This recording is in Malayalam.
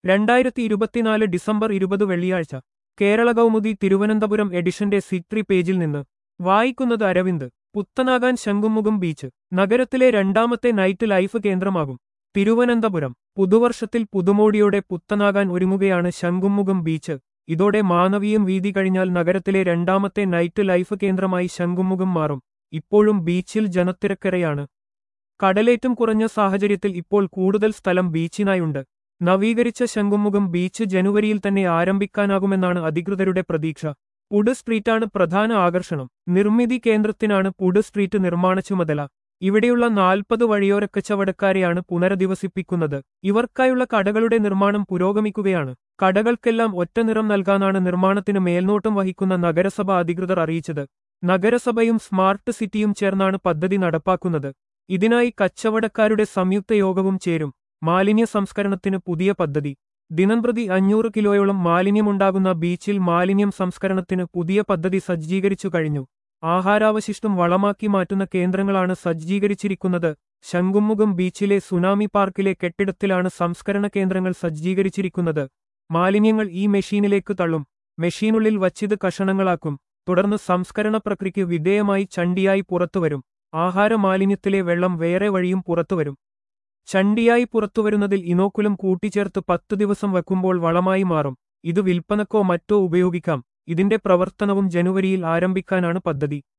രണ്ടായിരത്തി ഇരുപത്തിനാല് ഡിസംബർ ഇരുപത് വെള്ളിയാഴ്ച കേരള കൗമുദി തിരുവനന്തപുരം എഡിഷന്റെ സിട്രി പേജിൽ നിന്ന് വായിക്കുന്നത് അരവിന്ദ് പുത്തനാകാൻ ശംഖുമുഖം ബീച്ച് നഗരത്തിലെ രണ്ടാമത്തെ നൈറ്റ് ലൈഫ് കേന്ദ്രമാകും തിരുവനന്തപുരം പുതുവർഷത്തിൽ പുതുമോടിയോടെ പുത്തനാകാൻ ഒരുങ്ങുകയാണ് ശംഖുമുഖം ബീച്ച് ഇതോടെ മാനവീയം വീതി കഴിഞ്ഞാൽ നഗരത്തിലെ രണ്ടാമത്തെ നൈറ്റ് ലൈഫ് കേന്ദ്രമായി ശംഖുമുഖം മാറും ഇപ്പോഴും ബീച്ചിൽ ജനത്തിരക്കരയാണ് കടലേറ്റം കുറഞ്ഞ സാഹചര്യത്തിൽ ഇപ്പോൾ കൂടുതൽ സ്ഥലം ബീച്ചിനായുണ്ട് നവീകരിച്ച ശംഖുമുഖം ബീച്ച് ജനുവരിയിൽ തന്നെ ആരംഭിക്കാനാകുമെന്നാണ് അധികൃതരുടെ പ്രതീക്ഷ പുഡ് സ്ട്രീറ്റാണ് പ്രധാന ആകർഷണം നിർമ്മിതി കേന്ദ്രത്തിനാണ് പുഡ് സ്ട്രീറ്റ് നിർമ്മാണ ചുമതല ഇവിടെയുള്ള നാൽപ്പത് വഴിയോര കച്ചവടക്കാരെയാണ് പുനരധിവസിപ്പിക്കുന്നത് ഇവർക്കായുള്ള കടകളുടെ നിർമ്മാണം പുരോഗമിക്കുകയാണ് കടകൾക്കെല്ലാം ഒറ്റ നിറം നൽകാനാണ് നിർമ്മാണത്തിന് മേൽനോട്ടം വഹിക്കുന്ന നഗരസഭ അധികൃതർ അറിയിച്ചത് നഗരസഭയും സ്മാർട്ട് സിറ്റിയും ചേർന്നാണ് പദ്ധതി നടപ്പാക്കുന്നത് ഇതിനായി കച്ചവടക്കാരുടെ സംയുക്ത യോഗവും ചേരും മാലിന്യ സംസ്കരണത്തിന് പുതിയ പദ്ധതി ദിനംപ്രതി അഞ്ഞൂറ് കിലോയോളം മാലിന്യമുണ്ടാകുന്ന ബീച്ചിൽ മാലിന്യം സംസ്കരണത്തിന് പുതിയ പദ്ധതി സജ്ജീകരിച്ചു കഴിഞ്ഞു ആഹാരാവശിഷ്ടം വളമാക്കി മാറ്റുന്ന കേന്ദ്രങ്ങളാണ് സജ്ജീകരിച്ചിരിക്കുന്നത് ശംഖുമുഖം ബീച്ചിലെ സുനാമി പാർക്കിലെ കെട്ടിടത്തിലാണ് സംസ്കരണ കേന്ദ്രങ്ങൾ സജ്ജീകരിച്ചിരിക്കുന്നത് മാലിന്യങ്ങൾ ഈ മെഷീനിലേക്ക് തള്ളും മെഷീനുള്ളിൽ വച്ചിത് കഷണങ്ങളാക്കും തുടർന്ന് സംസ്കരണ പ്രക്രിയയ്ക്ക് വിധേയമായി ചണ്ടിയായി പുറത്തുവരും ആഹാര മാലിന്യത്തിലെ വെള്ളം വേറെ വഴിയും പുറത്തുവരും ചണ്ടിയായി പുറത്തുവരുന്നതിൽ ഇനോക്കുലം കൂട്ടിച്ചേർത്ത് പത്തു ദിവസം വെക്കുമ്പോൾ വളമായി മാറും ഇത് വിൽപ്പനക്കോ മറ്റോ ഉപയോഗിക്കാം ഇതിന്റെ പ്രവർത്തനവും ജനുവരിയിൽ ആരംഭിക്കാനാണ് പദ്ധതി